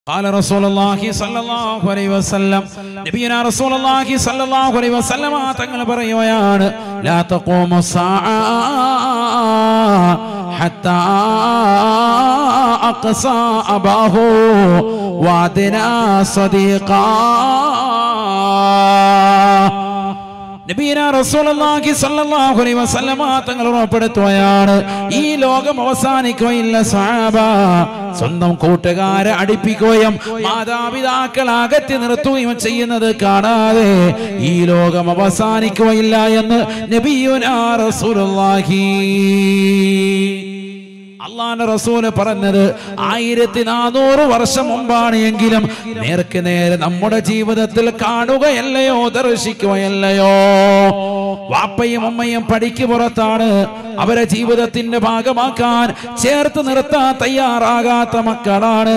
قال رسول الله صلى الله عليه وسلم നബിയന رسول الله صلى الله عليه وسلم തങ്ങൾ പറയുകയാണ് لا تقوم الساعة حتى أقصى أباه وعدنا صديقا നബീന റസൂലുള്ളാഹി സ്വല്ലല്ലാഹു അലൈഹി വസല്ലമ തങ്ങൾ ഉറപ്പെടുത്തുകയാണ് ഈ ലോകം അവസാനിക്കുകയില്ല സഹാബ സ്വന്തം കൂട്ടുകാരെ അടുപ്പിക്കുകയും മാതാപിതാക്കൾ അകറ്റി നിർത്തുകയും ചെയ്യുന്നത് കാണാതെ ഈ ലോകം അവസാനിക്കുകയില്ല എന്ന് നബിയുനാ റസൂലുള്ളാഹി അള്ളാന്റെ റസൂല് പറഞ്ഞത് ആയിരത്തി നാനൂറ് വർഷം മുമ്പാണ് എങ്കിലും നേർക്ക് നേരെ നമ്മുടെ ജീവിതത്തിൽ കാണുകയല്ലയോ ദർശിക്കുകയല്ലയോ വാപ്പയും അമ്മയും പടിക്ക് പുറത്താണ് അവരെ ജീവിതത്തിന്റെ ഭാഗമാക്കാൻ ചേർത്ത് നിർത്താൻ തയ്യാറാകാത്ത മക്കളാണ്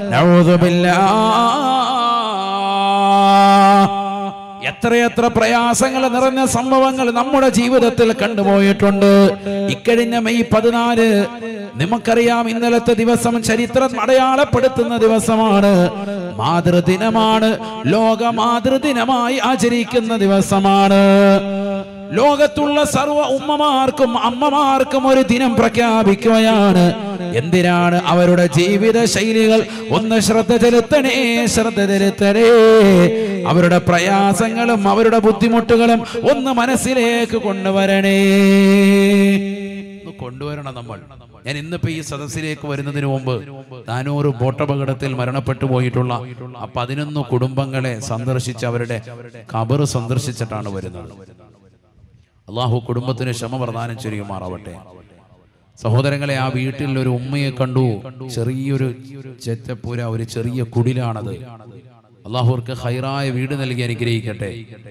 നൗദുബില്ലാ എത്രയെത്ര പ്രയാസങ്ങൾ നിറഞ്ഞ സംഭവങ്ങൾ നമ്മുടെ ജീവിതത്തിൽ കണ്ടുപോയിട്ടുണ്ട് ഇക്കഴിഞ്ഞ മെയ് പതിനാല് നമുക്കറിയാം ഇന്നലത്തെ ദിവസം ചരിത്രം അടയാളപ്പെടുത്തുന്ന ദിവസമാണ് മാതൃദിനമാണ് ലോക മാതൃദിനമായി ആചരിക്കുന്ന ദിവസമാണ് ലോകത്തുള്ള സർവ ഉമ്മമാർക്കും അമ്മമാർക്കും ഒരു ദിനം പ്രഖ്യാപിക്കുകയാണ് എന്തിനാണ് അവരുടെ ജീവിത ശൈലികൾ ഒന്ന് ശ്രദ്ധ ചെലുത്തണേ ശ്രദ്ധ ചെലുത്തണേ അവരുടെ പ്രയാസങ്ങളും അവരുടെ ബുദ്ധിമുട്ടുകളും ഒന്ന് മനസ്സിലേക്ക് കൊണ്ടുവരണേ ഒന്ന് കൊണ്ടുവരണം നമ്മൾ ഞാൻ ഇന്നിപ്പോ ഈ സദസ്സിലേക്ക് വരുന്നതിന് മുമ്പ് താനൂറ് ബോട്ടപകടത്തിൽ മരണപ്പെട്ടു പോയിട്ടുള്ള ആ പതിനൊന്ന് കുടുംബങ്ങളെ സന്ദർശിച്ച് അവരുടെ കബറ് സന്ദർശിച്ചിട്ടാണ് വരുന്നത് അള്ളാഹു കുടുംബത്തിന് ക്ഷമ പ്രദാനം ചെയ്യുമാറാവട്ടെ സഹോദരങ്ങളെ ആ വീട്ടിൽ ഒരു ഉമ്മയെ കണ്ടു ചെറിയൊരു ചെറ്റപ്പുര ഒരു ചെറിയ കുടിലാണത് അള്ളാഹുർക്ക് ഹൈറായ വീട് നൽകി അനുഗ്രഹിക്കട്ടെ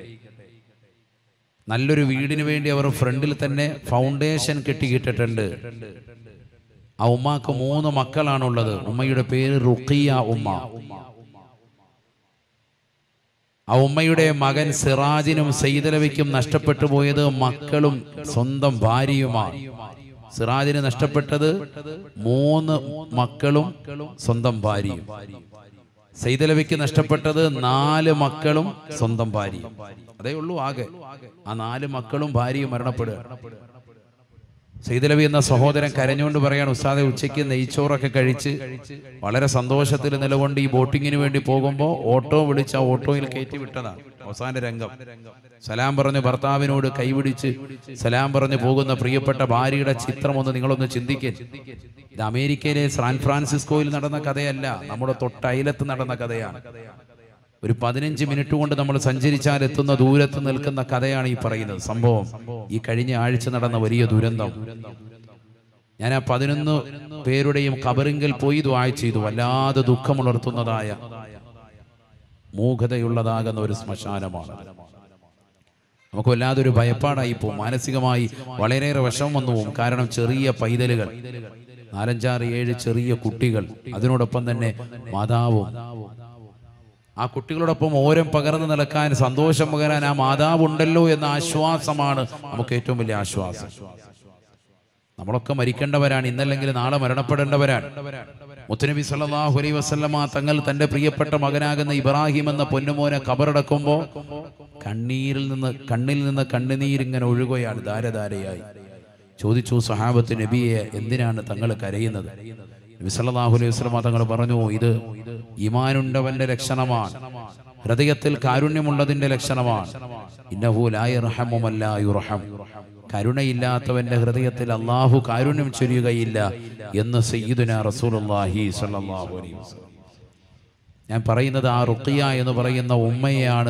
നല്ലൊരു വീടിന് വേണ്ടി അവർ ഫ്രണ്ടിൽ തന്നെ ഫൗണ്ടേഷൻ കെട്ടിക്കിട്ടിട്ടുണ്ട് ആ ഉമ്മാക്ക് മൂന്ന് മക്കളാണുള്ളത് ഉമ്മയുടെ പേര് റുഖിയ ഉമ്മ ആ ഉമ്മയുടെ മകൻ സിറാജിനും സൈതലവിക്കും നഷ്ടപ്പെട്ടു പോയത് മക്കളും സ്വന്തം ഭാര്യയുമാണ് സിറാജിന് നഷ്ടപ്പെട്ടത് മൂന്ന് മക്കളും സ്വന്തം ഭാര്യയും സൈതലവിക്ക് നഷ്ടപ്പെട്ടത് നാല് മക്കളും സ്വന്തം ഭാര്യയും അതേ ഉള്ളൂ ആകെ ആ നാല് മക്കളും ഭാര്യയും മരണപ്പെടുക സൈതലവി എന്ന സഹോദരൻ കരഞ്ഞുകൊണ്ട് പറയാണ് ഉസ്താദെ ഉച്ചയ്ക്ക് നെയ്ച്ചോറൊക്കെ കഴിച്ച് വളരെ സന്തോഷത്തിൽ നിലകൊണ്ട് ഈ ബോട്ടിങ്ങിന് വേണ്ടി പോകുമ്പോൾ ഓട്ടോ വിളിച്ച് ആ ഓട്ടോയിൽ കയറ്റി വിട്ടതാണ് അവസാന രംഗം സലാം പറഞ്ഞ് ഭർത്താവിനോട് കൈപിടിച്ച് സലാം പറഞ്ഞ് പോകുന്ന പ്രിയപ്പെട്ട ഭാര്യയുടെ ചിത്രം ഒന്ന് നിങ്ങളൊന്ന് ചിന്തിക്കേ ഇത് അമേരിക്കയിലെ സാൻ ഫ്രാൻസിസ്കോയിൽ നടന്ന കഥയല്ല നമ്മുടെ തൊട്ടയലത്ത് നടന്ന കഥയാണ് ഒരു പതിനഞ്ച് മിനിറ്റ് കൊണ്ട് നമ്മൾ സഞ്ചരിച്ചാൽ എത്തുന്ന ദൂരത്ത് നിൽക്കുന്ന കഥയാണ് ഈ പറയുന്നത് സംഭവം ഈ കഴിഞ്ഞ ആഴ്ച നടന്ന വലിയ ദുരന്തം ഞാൻ ആ പതിനൊന്ന് പേരുടെയും കബറിങ്കൽ പോയി ദ്വാ ചെയ്തു വല്ലാതെ ദുഃഖമുണർത്തുന്നതായ മൂകതയുള്ളതാകുന്ന ഒരു ശ്മശാനമാണ് നമുക്ക് വല്ലാതെ ഒരു ഭയപ്പാടായി പോകും മാനസികമായി വളരെയേറെ വിഷമം വന്നു പോകും കാരണം ചെറിയ പൈതലുകൾ നാലഞ്ചാറ് ഏഴ് ചെറിയ കുട്ടികൾ അതിനോടൊപ്പം തന്നെ മാതാവും ആ കുട്ടികളോടൊപ്പം ഓരം പകർന്നു നടക്കാൻ സന്തോഷം പകരാൻ ആ മാതാവ് ഉണ്ടല്ലോ എന്ന ആശ്വാസമാണ് നമുക്ക് ഏറ്റവും വലിയ ആശ്വാസം നമ്മളൊക്കെ മരിക്കേണ്ടവരാണ് ഇന്നല്ലെങ്കിൽ നാളെ മരണപ്പെടേണ്ടവരാണ് മുത്തനബി സല്ലല്ലാഹു അലൈഹി വസല്ലമ തങ്ങൾ തന്റെ പ്രിയപ്പെട്ട മകനാകുന്ന ഇബ്രാഹിം എന്ന പൊന്നുമോനെ കബറടക്കുമ്പോൾ കണ്ണീരിൽ നിന്ന് കണ്ണിൽ നിന്ന് കണ്ണുനീരിങ്ങനെ ഒഴുകുകയാണ് ധാരധാരയായി ചോദിച്ചു സഹാബത്ത് നബിയെ എന്തിനാണ് തങ്ങൾ കരയുന്നത് നബി സല്ലല്ലാഹു അലൈഹി വസല്ലമ തങ്ങൾ പറഞ്ഞു ഇത് ഈമാനുണ്ടവന്റെ ലക്ഷണമാണ് ഹൃദയത്തിൽ കാരുണ്യമുള്ളതിന്റെ ലക്ഷണമാണ് ഇന്നഹു ലാ യർഹമു മൻ ലാ യുർഹം കരുണയില്ലാത്തവന്റെ ഹൃദയത്തിൽ അള്ളാഹു കാരുണ്യം ചൊരിയുകയില്ല എന്ന് സയ്യിദുന റസൂലുള്ളാഹി സ്വല്ലല്ലാഹു അലൈഹി വസല്ലം ഞാൻ പറയുന്നത് ആ റുഖിയ എന്ന് പറയുന്ന ഉമ്മയാണ്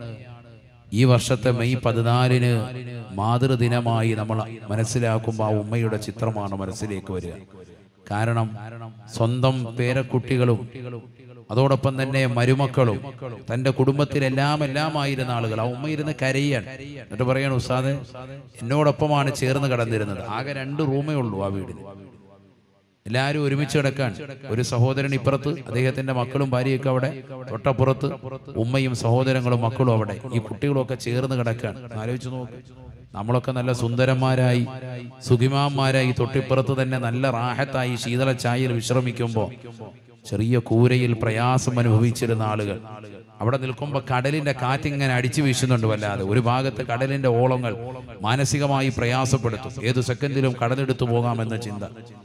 ഈ വർഷത്തെ മെയ് പതിനാലിന് മാതൃദിനമായി നമ്മൾ മനസ്സിലാക്കുമ്പോൾ ആ ഉമ്മയുടെ ചിത്രമാണ് മനസ്സിലേക്ക് വരിക കാരണം സ്വന്തം പേരക്കുട്ടികളും അതോടൊപ്പം തന്നെ മരുമക്കളും തന്റെ കുടുംബത്തിലെല്ലാം എല്ലാമായിരുന്ന ആളുകൾ ആ ഉമ്മ ഇരുന്ന് കരയാൻ എന്നിട്ട് പറയാണ് ഉസ്താദെ എന്നോടൊപ്പമാണ് ചേർന്ന് കടന്നിരുന്നത് ആകെ രണ്ട് റൂമേ ഉള്ളൂ ആ വീടിന് എല്ലാവരും ഒരുമിച്ച് കിടക്കാൻ ഒരു സഹോദരൻ ഇപ്പുറത്ത് അദ്ദേഹത്തിന്റെ മക്കളും ഭാര്യയൊക്കെ അവിടെ തൊട്ടപ്പുറത്ത് ഉമ്മയും സഹോദരങ്ങളും മക്കളും അവിടെ ഈ കുട്ടികളൊക്കെ ചേർന്ന് കിടക്കാൻ ആലോചിച്ച് നോക്ക് നമ്മളൊക്കെ നല്ല സുന്ദരന്മാരായി സുഖിമാന്മാരായി തൊട്ടിപ്പുറത്ത് തന്നെ നല്ല റാഹത്തായി ശീതള ചായയിൽ വിശ്രമിക്കുമ്പോൾ ചെറിയ കൂരയിൽ പ്രയാസം അനുഭവിച്ചിരുന്ന ആളുകൾ അവിടെ നിൽക്കുമ്പോൾ കടലിന്റെ കാറ്റിങ്ങനെ അടിച്ചു വീശുന്നുണ്ട് വല്ലാതെ ഒരു ഭാഗത്ത് കടലിന്റെ ഓളങ്ങൾ മാനസികമായി പ്രയാസപ്പെടുത്തും ഏതു സെക്കൻഡിലും കടലെടുത്തു പോകാമെന്ന ചിന്ത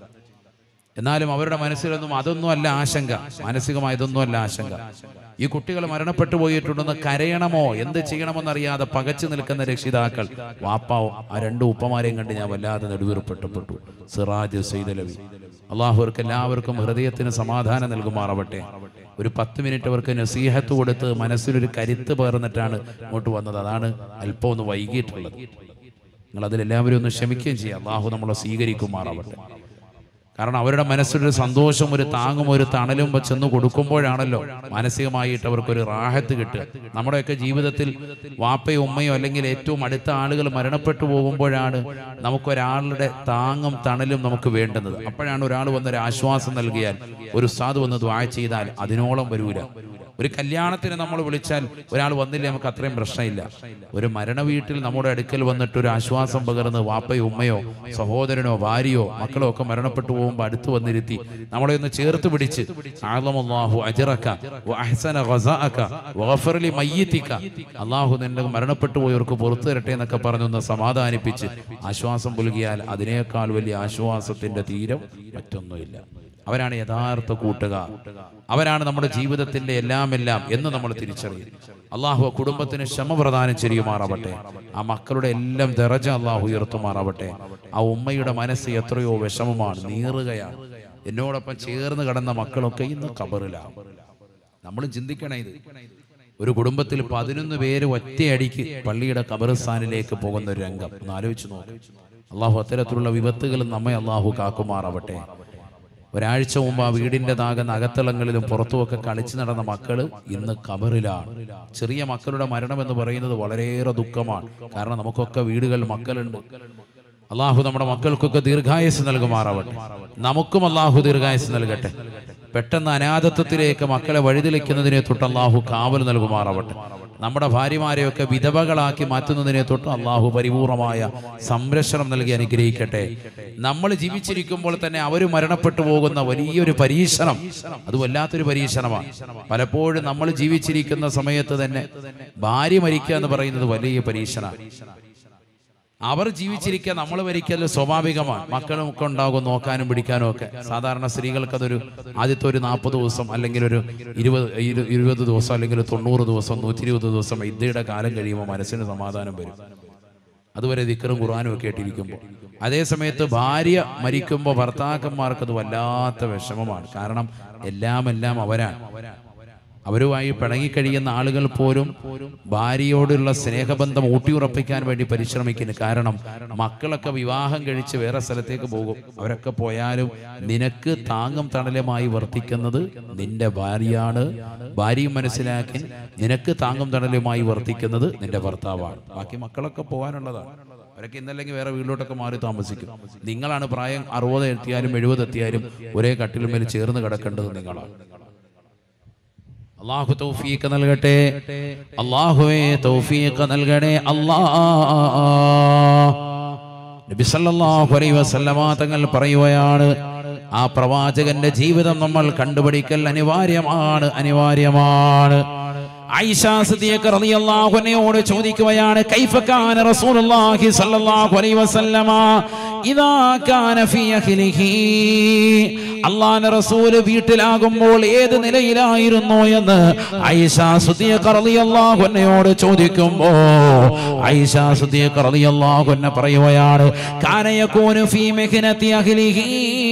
എന്നാലും അവരുടെ മനസ്സിലൊന്നും അതൊന്നും അല്ല ആശങ്ക മാനസികമായ ഇതൊന്നും അല്ല ആശങ്ക ഈ കുട്ടികൾ മരണപ്പെട്ടു പോയിട്ടുണ്ടെന്ന് കരയണമോ എന്ത് ചെയ്യണമെന്നറിയാതെ പകച്ചു നിൽക്കുന്ന രക്ഷിതാക്കൾ വാപ്പാവോ ആ രണ്ട് ഉപ്പമാരെയും കണ്ട് ഞാൻ വല്ലാതെ നെടുവീർപ്പെട്ടപ്പെട്ടു സിറാജ് സെയ്തലവി അള്ളാഹുവർക്ക് എല്ലാവർക്കും ഹൃദയത്തിന് സമാധാനം നൽകുമാറാവട്ടെ ഒരു പത്ത് മിനിറ്റ് അവർക്ക് നസീഹത്ത് കൊടുത്ത് മനസ്സിലൊരു കരുത്ത് പേർന്നിട്ടാണ് ഇങ്ങോട്ട് വന്നത് അതാണ് അല്പം ഒന്ന് വൈകിട്ടുള്ളത് നിങ്ങൾ അതിലെല്ലാവരും ഒന്ന് ക്ഷമിക്കുകയും ചെയ്യാം അള്ളാഹു നമ്മളെ സ്വീകരിക്കുമാറാവട്ടെ കാരണം അവരുടെ മനസ്സിലൊരു സന്തോഷം ഒരു താങ്ങും ഒരു തണലും വ- ചെന്ന് കൊടുക്കുമ്പോഴാണല്ലോ മാനസികമായിട്ട് അവർക്കൊരു റാഹത്ത് കിട്ടുക നമ്മുടെയൊക്കെ ജീവിതത്തിൽ വാപ്പയോ ഉമ്മയോ അല്ലെങ്കിൽ ഏറ്റവും അടുത്ത ആളുകൾ മരണപ്പെട്ടു പോകുമ്പോഴാണ് നമുക്കൊരാളുടെ താങ്ങും തണലും നമുക്ക് വേണ്ടുന്നത് അപ്പോഴാണ് ഒരാൾ വന്നൊരു ആശ്വാസം നൽകിയാൽ ഒരു സാധു വന്ന് ദ്വാ ചെയ്താൽ അതിനോളം വരൂല ഒരു കല്യാണത്തിന് നമ്മൾ വിളിച്ചാൽ ഒരാൾ വന്നില്ല നമുക്ക് അത്രയും പ്രശ്നമില്ല ഒരു മരണ വീട്ടിൽ നമ്മുടെ അടുക്കൽ വന്നിട്ട് ഒരു ആശ്വാസം പകർന്ന് വാപ്പയോ ഉമ്മയോ സഹോദരനോ ഭാര്യയോ മക്കളോ ഒക്കെ മരണപ്പെട്ടു പോകുമ്പോൾ അടുത്ത് വന്നിരുത്തി നമ്മളെ ഒന്ന് ചേർത്ത് പിടിച്ച് ആളമല്ലാഹു അജറക്ക വ അഹ്സന ഗസാഅക വഗഫർ ലി മയ്യിതിക അല്ലാഹു നിന്റെ മരണപ്പെട്ടു പോയവർക്ക് പുറത്തു തരട്ടെ എന്നൊക്കെ പറഞ്ഞൊന്ന് സമാധാനിപ്പിച്ച് ആശ്വാസം പുലുകിയാൽ അതിനേക്കാൾ വലിയ ആശ്വാസത്തിന്റെ തീരം മറ്റൊന്നുമില്ല അവരാണ് യഥാർത്ഥ കൂട്ടുകാർ അവരാണ് നമ്മുടെ ജീവിതത്തിന്റെ എല്ലാം എല്ലാം എന്ന് നമ്മൾ തിരിച്ചറിയും അള്ളാഹു ആ കുടുംബത്തിന് ക്ഷമ പ്രദാനം ചെയ്യുമാറാവട്ടെ ആ മക്കളുടെ എല്ലാം ദറജ അള്ളാഹു ഉയർത്തുമാറാവട്ടെ ആ ഉമ്മയുടെ മനസ്സ് എത്രയോ വിഷമമാണ് നീറുകയാണ് എന്നോടൊപ്പം ചേർന്ന് കടന്ന മക്കളൊക്കെ ഇന്ന് കബറിലാണ് നമ്മൾ ചിന്തിക്കണേ ഇത് ഒരു കുടുംബത്തിൽ പതിനൊന്ന് പേര് ഒറ്റയടിക്ക് പള്ളിയുടെ കബറിസ്ഥാനിലേക്ക് പോകുന്ന ഒരു രംഗം ഒന്ന് ആലോചിച്ച് നോക്ക് അള്ളാഹു അത്തരത്തിലുള്ള വിപത്തുകൾ നമ്മെ അള്ളാഹു കാക്കുമാറാവട്ടെ ഒരാഴ്ച മുമ്പ് ആ വീടിന്റെ താകുന്ന അകത്തളങ്ങളിലും പുറത്തുമൊക്കെ കളിച്ചു നടന്ന മക്കള് ഇന്ന് കബറിലാണ് ചെറിയ മക്കളുടെ മരണം എന്ന് പറയുന്നത് വളരെയേറെ ദുഃഖമാണ് കാരണം നമുക്കൊക്കെ വീടുകൾ മക്കളുണ്ട് അള്ളാഹു നമ്മുടെ മക്കൾക്കൊക്കെ ദീർഘായുസ് നൽകുമാറാവട്ടെ നമുക്കും അള്ളാഹു ദീർഘായുസ് നൽകട്ടെ പെട്ടെന്ന് അനാഥത്വത്തിലേക്ക് മക്കളെ വഴിതെളിക്കുന്നതിനെ തൊട്ട് അള്ളാഹു കാവൽ നൽകുമാറാവട്ടെ നമ്മുടെ ഭാര്യമാരെയൊക്കെ വിധവകളാക്കി മാറ്റുന്നതിനെ തൊട്ട് അള്ളാഹു പരിപൂർണമായ സംരക്ഷണം നൽകി അനുഗ്രഹിക്കട്ടെ നമ്മൾ ജീവിച്ചിരിക്കുമ്പോൾ തന്നെ അവർ മരണപ്പെട്ടു പോകുന്ന വലിയൊരു പരീക്ഷണം അത് വല്ലാത്തൊരു പരീക്ഷണമാണ് പലപ്പോഴും നമ്മൾ ജീവിച്ചിരിക്കുന്ന സമയത്ത് തന്നെ ഭാര്യ മരിക്കുക എന്ന് പറയുന്നത് വലിയ പരീക്ഷണമാണ് അവർ ജീവിച്ചിരിക്കുക നമ്മൾ മരിക്കൽ സ്വാഭാവികമാണ് മക്കളും ഒക്കെ ഉണ്ടാകും നോക്കാനും പിടിക്കാനും ഒക്കെ സാധാരണ സ്ത്രീകൾക്ക് അതൊരു ആദ്യത്തെ ഒരു നാൽപ്പത് ദിവസം അല്ലെങ്കിൽ ഒരു ഇരുപത് ഇരു- ഇരുപത് ദിവസം അല്ലെങ്കിൽ ഒരു തൊണ്ണൂറ് ദിവസം നൂറ്റി ഇരുപത് ദിവസം ഇദ്യയുടെ കാലം കഴിയുമ്പോൾ മനസ്സിന് സമാധാനം വരും അതുവരെ ദിക്കറും ഖുർആാനും ഒക്കെ ആയിട്ടിരിക്കുമ്പോൾ അതേ സമയത്ത് ഭാര്യ മരിക്കുമ്പോൾ ഭർത്താക്കന്മാർക്ക് അത് വല്ലാത്ത വിഷമമാണ് കാരണം എല്ലാം എല്ലാം അവരാണ് അവരുമായി പിണങ്ങിക്കഴിയുന്ന ആളുകൾ പോലും ഭാര്യയോടുള്ള സ്നേഹബന്ധം ഊട്ടിയുറപ്പിക്കാൻ വേണ്ടി പരിശ്രമിക്കുന്നു കാരണം മക്കളൊക്കെ വിവാഹം കഴിച്ച് വേറെ സ്ഥലത്തേക്ക് പോകും അവരൊക്കെ പോയാലും നിനക്ക് താങ്ങും തണലുമായി വർത്തിക്കുന്നത് നിന്റെ ഭാര്യയാണ് ഭാര്യയും മനസ്സിലാക്കി നിനക്ക് താങ്ങും തണലുമായി വർത്തിക്കുന്നത് നിന്റെ ഭർത്താവാണ് ബാക്കി മക്കളൊക്കെ പോകാനുള്ളതാണ് അവരൊക്കെ ഇന്നല്ലെങ്കിൽ വേറെ വീട്ടിലോട്ടൊക്കെ മാറി താമസിക്കും നിങ്ങളാണ് പ്രായം അറുപത് എത്തിയാലും എഴുപത് എത്തിയാലും ഒരേ കട്ടിലുമേൽ ചേർന്ന് കിടക്കേണ്ടത് നിങ്ങളാണ് അള്ളാഹു തൗഫീഖ് നൽകട്ടെ അള്ളാഹുവേ തൗഫീഖ് നൽകണേ അല്ലാ നബി സല്ലല്ലാഹു അലൈഹി വസല്ലമ തങ്ങൾ പറയുകയാണ് ആ പ്രവാചകന്റെ ജീവിതം നമ്മൾ കണ്ടുപിടിക്കൽ അനിവാര്യമാണ് അനിവാര്യമാണ് ഐഷ സിദ്ദീഖ റളിയല്ലാഹു അൻഹയോട് ചോദിക്കുകയാണ് കൈഫ കാന റസൂലുള്ളാഹി സ്വല്ലല്ലാഹു അലൈഹി വസല്ലമ ഇദാ കാന ഫീ അഹ്ലിഹി അള്ളാഹുവിന്റെ റസൂൽ വീട്ടിലാകുമ്പോൾ ഏത് നിലയിലായിരുന്നു എന്ന് ഐഷ സിദ്ദീഖ റളിയല്ലാഹു അൻഹയോട് ചോദിക്കുമ്പോൾ ഐഷ സിദ്ദീഖ റളിയല്ലാഹു അൻഹ പറയുകയാണ് കാന യകൂനു ഫീ മിഹ്നതി അഹ്ലിഹി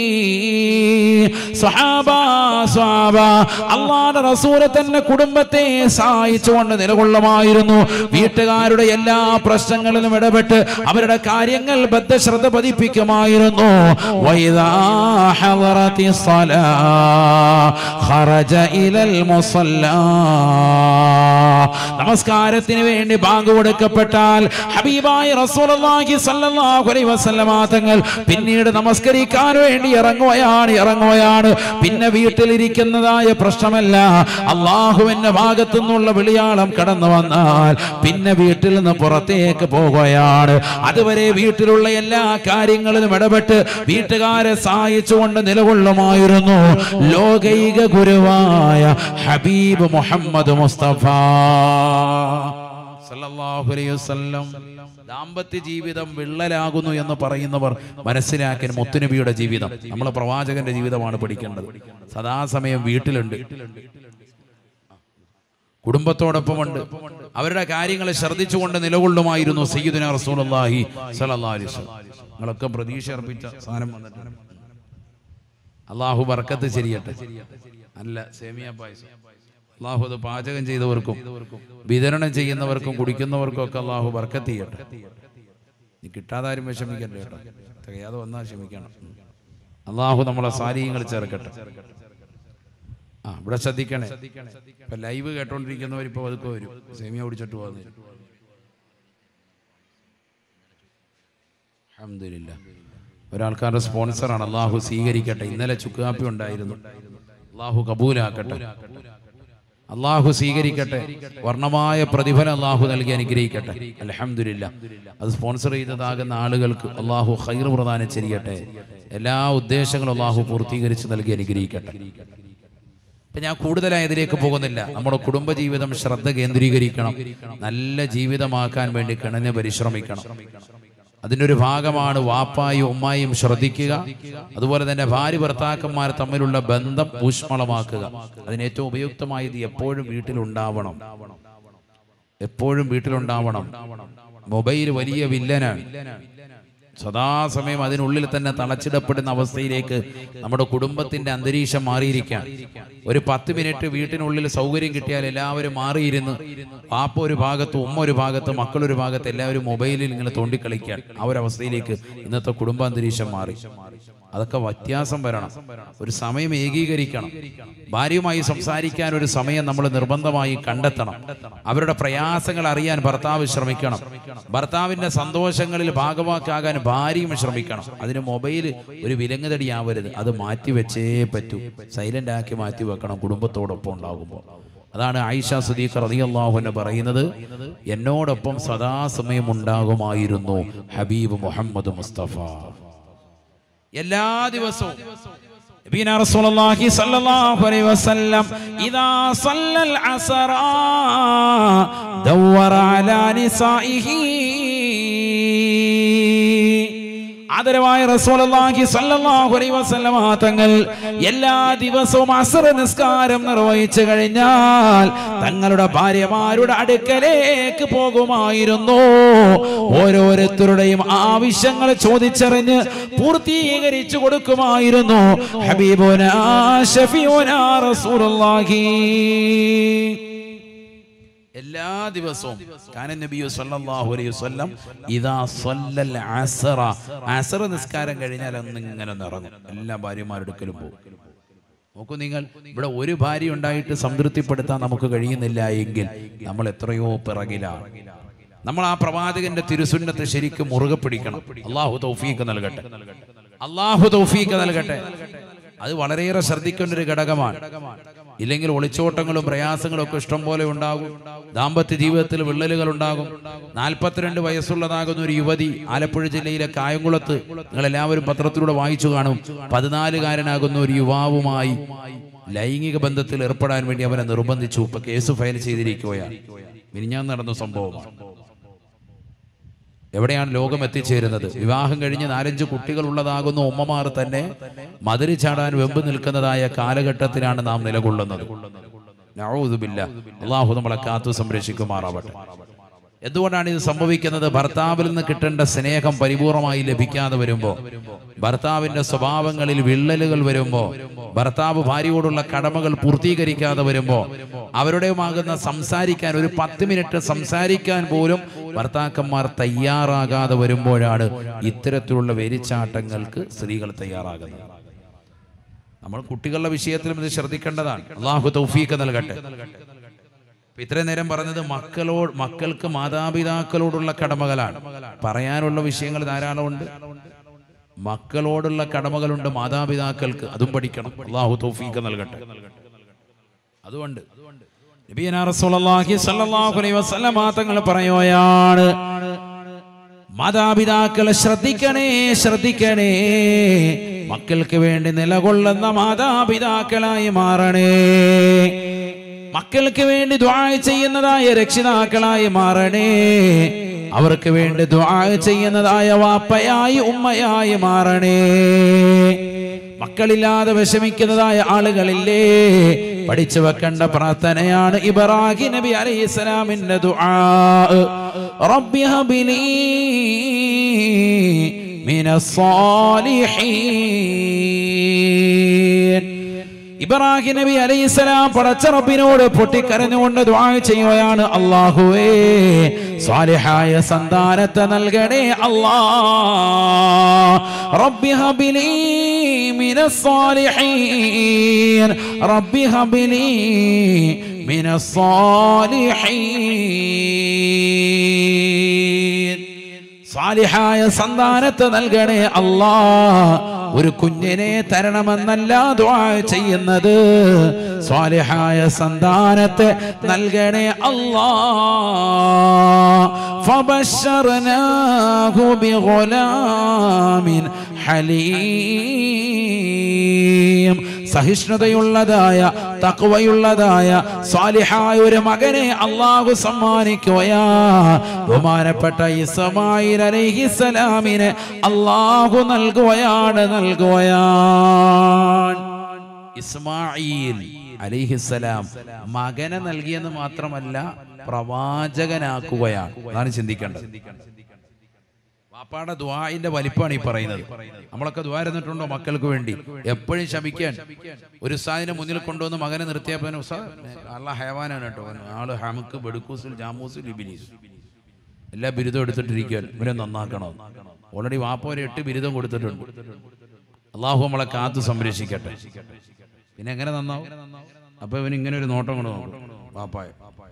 സ്വഹാബ സ്വഹാബ അള്ളാഹുവിന്റെ റസൂൽ തന്നെ കുടുംബത്തെ സഹായിച്ചുകൊണ്ട് നിലകൊള്ളുമായിരുന്നു വീട്ടുകാരുടെ എല്ലാ പ്രശ്നങ്ങളിലും ഇടപെട്ട് അവരുടെ കാര്യങ്ങൾ ബദ്ധശ്രദ്ധ പതിപ്പിക്കുമായിരുന്നു വൈദാ ഹളറത്തി الصلاة خرج إلى المصلى നമസ്കാരത്തിന് വേണ്ടി ബാങ്ക് കൊടുക്കപ്പെട്ടാൽ ഹബീബായ റസൂലുള്ളാഹി സ്വല്ലല്ലാഹു അലൈഹി വസല്ലമ തങ്ങൾ പിന്നീട് നമസ്കരിക്കാൻ വേണ്ടി ഇറങ്ങുകയാണ് ഇറങ്ങുകയാണ് പിന്നെ വീട്ടിലിരിക്കുന്നതായ പ്രശ്നമല്ല അള്ളാഹുവിന്റെ ഭാഗത്തു നിന്നുള്ള വിളിയാളം കടന്നു വന്നാൽ പിന്നെ വീട്ടിൽ നിന്ന് പുറത്തേക്ക് പോകുകയാണ് അതുവരെ വീട്ടിലുള്ള എല്ലാ കാര്യങ്ങളിലും ഇടപെട്ട് വീട്ടുകാരെ സഹായിച്ചുകൊണ്ട് നിലകൊള്ളുമായിരുന്നു ലോകൈക ഗുരുവായ ഹബീബ് മുഹമ്മദ് മുസ്തഫ സല്ലല്ലാഹു അലൈഹി വസല്ലം ദാമ്പത്യ ജീവിതം വിള്ളലാകുന്നു എന്ന് പറയുന്നവർ മനസ്സിലാക്കാൻ മുത്തുനബിയുടെ ജീവിതം നമ്മൾ പ്രവാചകന്റെ ജീവിതമാണ് പഠിക്കേണ്ടത് സദാസമയം വീട്ടിലുണ്ട് കുടുംബത്തോടൊപ്പമുണ്ട് അവരുടെ കാര്യങ്ങൾ ശ്രദ്ധിച്ചുകൊണ്ട് നിലകൊള്ളുമായിരുന്നു സയ്യിദുന റസൂലുള്ളാഹി സ്വല്ലല്ലാഹു അലൈഹി വസല്ലം നിങ്ങളൊക്കെ പ്രതീക്ഷ അർപ്പിച്ച സാധനം വന്നിട്ടുണ്ട് അള്ളാഹു ബർക്കത്ത് ശരിയട്ടെ അല്ല സേമിയ പായസം അള്ളാഹു അത് പാചകം ചെയ്തവർക്കും വിതരണം ചെയ്യുന്നവർക്കും കുടിക്കുന്നവർക്കും ഒക്കെ അള്ളാഹു ബർക്കത്ത് ചെയ്യട്ടെ നീ കിട്ടാതാരും വിഷമിക്കണ്ട കേട്ടോ തികയാതെ വന്നാൽ ക്ഷമിക്കണം അള്ളാഹു നമ്മളെ സാരീയങ്ങൾ ചേർക്കട്ടെ ആ ഇവിടെ ശ്രദ്ധിക്കണേ ഇപ്പൊ ലൈവ് കേട്ടോണ്ടിരിക്കുന്നവർ ഇപ്പൊ പതുക്കെ വരും സേമിയ കുടിച്ചിട്ട് പോകുന്നു അൽഹംദുലില്ലാ ഒരാൾക്കാരുടെ സ്പോൺസറാണ് അള്ളാഹു സ്വീകരിക്കട്ടെ ഇന്നലെ ചുക്കാപ്പി ഉണ്ടായിരുന്നു അള്ളാഹു കബൂലാക്കട്ടെ അള്ളാഹു സ്വീകരിക്കട്ടെ വർണ്ണമായ പ്രതിഫലം അള്ളാഹു നൽകി അനുഗ്രഹിക്കട്ടെ അലഹമില്ല അത് സ്പോൺസർ ചെയ്തതാകുന്ന ആളുകൾക്ക് അള്ളാഹു ഹൈർ പ്രദാനം ചെയ്യട്ടെ എല്ലാ ഉദ്ദേശങ്ങളും അള്ളാഹു പൂർത്തീകരിച്ച് നൽകി അനുഗ്രഹിക്കട്ടെ ഇപ്പൊ ഞാൻ കൂടുതലായി ഇതിലേക്ക് പോകുന്നില്ല നമ്മുടെ കുടുംബജീവിതം ശ്രദ്ധ കേന്ദ്രീകരിക്കണം നല്ല ജീവിതമാക്കാൻ വേണ്ടി കിണഞ്ഞ് പരിശ്രമിക്കണം അതിൻ്റെ ഒരു ഭാഗമാണ് വാപ്പായും ഉമ്മായും ശ്രദ്ധിക്കുക അതുപോലെ തന്നെ ഭാര്യ ഭർത്താക്കന്മാർ തമ്മിലുള്ള ബന്ധം ഊഷ്മളമാക്കുക അതിന് ഏറ്റവും ഉപയുക്തമായത് എപ്പോഴും വീട്ടിലുണ്ടാവണം എപ്പോഴും വീട്ടിലുണ്ടാവണം മൊബൈൽ വലിയ വില്ലനാണ് സദാസമയം അതിനുള്ളിൽ തന്നെ തളച്ചിടപ്പെടുന്ന അവസ്ഥയിലേക്ക് നമ്മുടെ കുടുംബത്തിന്റെ അന്തരീക്ഷം മാറിയിരിക്കാൻ ഒരു പത്ത് മിനിറ്റ് വീട്ടിനുള്ളിൽ സൗകര്യം കിട്ടിയാൽ എല്ലാവരും മാറിയിരുന്ന് പാപ്പ ഒരു ഭാഗത്ത് ഉമ്മ ഒരു ഭാഗത്ത് മക്കളൊരു ഭാഗത്ത് എല്ലാവരും മൊബൈലിൽ ഇങ്ങനെ തോണ്ടിക്കളിക്കാൻ ആ ഒരു അവസ്ഥയിലേക്ക് ഇന്നത്തെ കുടുംബാന്തരീക്ഷം മാറി അതൊക്കെ വ്യത്യാസം വരണം ഒരു സമയം ഏകീകരിക്കണം ഭാര്യയുമായി സംസാരിക്കാൻ ഒരു സമയം നമ്മൾ നിർബന്ധമായി കണ്ടെത്തണം അവരുടെ പ്രയാസങ്ങൾ അറിയാൻ ഭർത്താവ് ശ്രമിക്കണം ഭർത്താവിന്റെ സന്തോഷങ്ങളിൽ ഭാഗവാക്കാകാൻ ഭാര്യയും ശ്രമിക്കണം അതിന് മൊബൈൽ ഒരു വിലങ്ങുതടിയാവരുത് അത് മാറ്റി വെച്ചേ പറ്റൂ സൈലന്റ് ആക്കി മാറ്റി വെക്കണം കുടുംബത്തോടൊപ്പം ഉണ്ടാകുമ്പോൾ അതാണ് ആയിഷ സുദീഖ് റളിയല്ലാഹു പറയുന്നത് എന്നോടൊപ്പം സദാസമയം ഉണ്ടാകുമായിരുന്നു ഹബീബ് മുഹമ്മദ് മുസ്തഫ എല്ലാ ദിവസവും നബീന റസൂലുള്ളാഹി സ്വല്ലല്ലാഹു അലൈഹി വസല്ലം ഇദാ സല്ലൽ അസറ ദവറ അലാ നിസാഇഹി ആദരവായ റസൂലുള്ളാഹി സ്വല്ലല്ലാഹു അലൈഹി വസല്ലമ തങ്ങൾ എല്ലാ ദിവസവും അസ്ർ നിസ്കാരം നിർവഹിച്ചു കഴിഞ്ഞാൽ തങ്ങളുടെ ഭാര്യമാരുടെ അടുക്കലേക്ക് പോകുമായിരുന്നു ഓരോരുത്തരുടെയും ആവശ്യങ്ങൾ ചോദിച്ചറിഞ്ഞ് പൂർത്തീകരിച്ചു കൊടുക്കുമായിരുന്നു ഹബീബുന ഷഫിയുന റസൂലുള്ളാഹി എല്ലാ ദിവസവും കാന നബിയു സല്ലല്ലാഹു അലൈഹി വസല്ലം ഇദാ സല്ലൽ അസറ അസറ നിസ്കാരം കഴിഞ്ഞാൽ അന്ന് ഇങ്ങനെ ഒന്ന് ഇറങ്ങും എല്ലാ ഭാര്യമാരുടെ അടുക്കലും പോകും നോക്കൂ നിങ്ങൾ ഇവിടെ ഒരു ഭാര്യ ഉണ്ടായിട്ട് സംതൃപ്തിപ്പെടുത്താൻ നമുക്ക് കഴിയുന്നില്ല എങ്കിൽ നമ്മൾ എത്രയോ പിറകിലാണ് നമ്മൾ ആ പ്രവാചകന്റെ തിരുസുന്നത്തെ ശരിക്കും മുറുകെ പിടിക്കണം അള്ളാഹു തൗഫീഖ് നൽകട്ടെ അള്ളാഹു തൗഫീഖ് നൽകട്ടെ അത് വളരെയേറെ ശ്രദ്ധിക്കേണ്ട ഒരു ഘടകമാണ് ഇല്ലെങ്കിൽ ഒളിച്ചോട്ടങ്ങളും പ്രയാസങ്ങളും ഒക്കെ ഇഷ്ടം പോലെ ഉണ്ടാകും ദാമ്പത്യ ജീവിതത്തിൽ വിള്ളലുകൾ ഉണ്ടാകും നാൽപ്പത്തിരണ്ട് വയസ്സുള്ളതാകുന്ന ഒരു യുവതി ആലപ്പുഴ ജില്ലയിലെ കായംകുളത്ത് നിങ്ങൾ എല്ലാവരും പത്രത്തിലൂടെ വായിച്ചു കാണും പതിനാലുകാരനാകുന്ന ഒരു യുവാവുമായി ലൈംഗിക ബന്ധത്തിൽ ഏർപ്പെടാൻ വേണ്ടി അവനെ നിർബന്ധിച്ചു ഇപ്പൊ കേസ് ഫയൽ ചെയ്തിരിക്കുകയാണ് മിനിഞ്ഞാൻ നടന്ന സംഭവമാണ് എവിടെയാണ് ലോകം എത്തിച്ചേരുന്നത് വിവാഹം കഴിഞ്ഞ് നാലഞ്ച് കുട്ടികൾ ഉള്ളതാകുന്ന ഉമ്മമാർ തന്നെ മതിരി ചാടാൻ വെമ്പ് നിൽക്കുന്നതായ കാലഘട്ടത്തിലാണ് നാം നിലകൊള്ളുന്നത് നഊദുബില്ലാ. അള്ളാഹു നമ്മളെ കാത്തു സംരക്ഷിക്കുമാറാവട്ടെ എന്തുകൊണ്ടാണ് ഇത് സംഭവിക്കുന്നത് ഭർത്താവിൽ നിന്ന് കിട്ടേണ്ട സ്നേഹം പരിപൂർണമായി ലഭിക്കാതെ വരുമ്പോൾ ഭർത്താവിന്റെ സ്വഭാവങ്ങളിൽ വിള്ളലുകൾ വരുമ്പോൾ ഭർത്താവ് ഭാര്യയോടുള്ള കടമകൾ പൂർത്തീകരിക്കാതെ വരുമ്പോൾ അവരുടെയുമാകുന്ന സംസാരിക്കാൻ ഒരു പത്ത് മിനിറ്റ് സംസാരിക്കാൻ പോലും ഭർത്താക്കന്മാർ തയ്യാറാകാതെ വരുമ്പോഴാണ് ഇത്തരത്തിലുള്ള വെരിച്ചാട്ടങ്ങൾക്ക് സ്ത്രീകൾ തയ്യാറാകുന്നത് നമ്മൾ കുട്ടികളുടെ വിഷയത്തിലും ഇത് ശ്രദ്ധിക്കേണ്ടതാണ് അള്ളാഹു തൗഫീഖ് നൽകട്ടെ അപ്പൊ ഇത്രയും നേരം പറഞ്ഞത് മക്കളോട് മക്കൾക്ക് മാതാപിതാക്കളോടുള്ള കടമകളാണ് പറയാനുള്ള വിഷയങ്ങൾ ധാരാളമുണ്ട് മക്കളോടുള്ള കടമകളുണ്ട് മാതാപിതാക്കൾക്ക് അതും പഠിക്കണം അള്ളാഹു തൗഫീഖ് നൽകട്ടെ അതുകൊണ്ട് നബിയനാ റസൂലുള്ളാഹി സ്വല്ലല്ലാഹു അലൈഹി വസല്ലമ തങ്ങൾ പറയുകയാണ് മാതാപിതാക്കളെ ശ്രദ്ധിക്കണേ ശ്രദ്ധിക്കണേ മക്കൾക്ക് വേണ്ടി നിലകൊള്ളുന്ന മാതാപിതാക്കളായി മാറണേ മക്കൾക്ക് വേണ്ടി ദ്വാ ചെയ്യുന്നതായ രക്ഷിതാക്കളായി മാറണേ അവർക്ക് വേണ്ടി ദ്വാ ചെയ്യുന്നതായ വാപ്പയായി ഉമ്മയായി മാറണേ മക്കളില്ലാതെ വിഷമിക്കുന്നതായ ആളുകളില്ലേ പഠിച്ചു വെക്കേണ്ട പ്രാർത്ഥനയാണ് ഇബ്രാഹിം നബി അലൈഹി സ്വലാമിന്റെ ദുആ റബ്ബി ഹബിലി മിനസ് സാലിഹീൻ ഇബ്രാഹിം നബി അലൈഹിസ്സലാം പടച്ച റബ്ബിനോട് പൊട്ടിക്കരഞ്ഞുകൊണ്ട് ദുആ ചെയ്യുകയാണ് അല്ലാഹുവേ സ്വാലിഹായ സന്താനത്തെ നൽകണേ അല്ലാ റബ്ബി ഹബിലി മിനസ് സാലിഹീൻ റബ്ബി ഹബിലി മിനസ് സാലിഹീൻ സാലിഹായ സന്താനത്തെ നൽകണേ അല്ലാ ഒരു കുഞ്ഞിനെ തരണമെന്നല്ല ദ്വാ ചെയ്യുന്നത് സ്വാലിഹായ സന്താനത്തെ നൽകണേ അല്ലാ فبشرناه بغلام حليم സഹിഷ്ണുതയുള്ളതായ തക്വയുള്ളതായ സാലിഹായ ഒരു മകനെ അള്ളാഹു സമ്മാനിക്കുകയാ ബഹുമാനപ്പെട്ട ഇസ്മായിൽ അലൈഹിസലാമിനെ അള്ളാഹു നൽകുകയാണ് നൽകുകയാണ് ഇസ്മായിൽ അലിഹിസലാം മകനെ നൽകിയെന്ന് മാത്രമല്ല പ്രവാചകനാക്കുകയാണ് അതാണ് ചിന്തിക്കേണ്ടത് വാപ്പാടെ ദ്വായിന്റെ വലിപ്പമാണ് ഈ പറയുന്നത് നമ്മളൊക്കെ ദ്വാ ഇരുന്നിട്ടുണ്ടോ മക്കൾക്ക് വേണ്ടി എപ്പോഴും ശമിക്കാൻ ഒരു ഉസ്താദിനെ മുന്നിൽ കൊണ്ടുവന്ന് മകനെ നിർത്തിയപ്പോൾ ഉസ്താദ് അള്ള ഹയവാനാണ് കേട്ടോ ആള് ഹമുക്ക് ബെടുക്കൂസുൽ ജാമൂസുൽ ഇബിലീസ് എല്ലാ ബിരുദവും എടുത്തിട്ടിരിക്കാൻ ഇവരെ നന്നാക്കണം ഓൾറെഡി വാപ്പ ഒരു എട്ട് ബിരുദം കൊടുത്തിട്ടുണ്ട് അള്ളാഹു നമ്മളെ കാത്തു സംരക്ഷിക്കട്ടെ പിന്നെ എങ്ങനെ നന്നാവും അപ്പൊ ഇവന് ഇങ്ങനെ ഒരു നോട്ടം കൊണ്ട് നോക്കും വാപ്പായ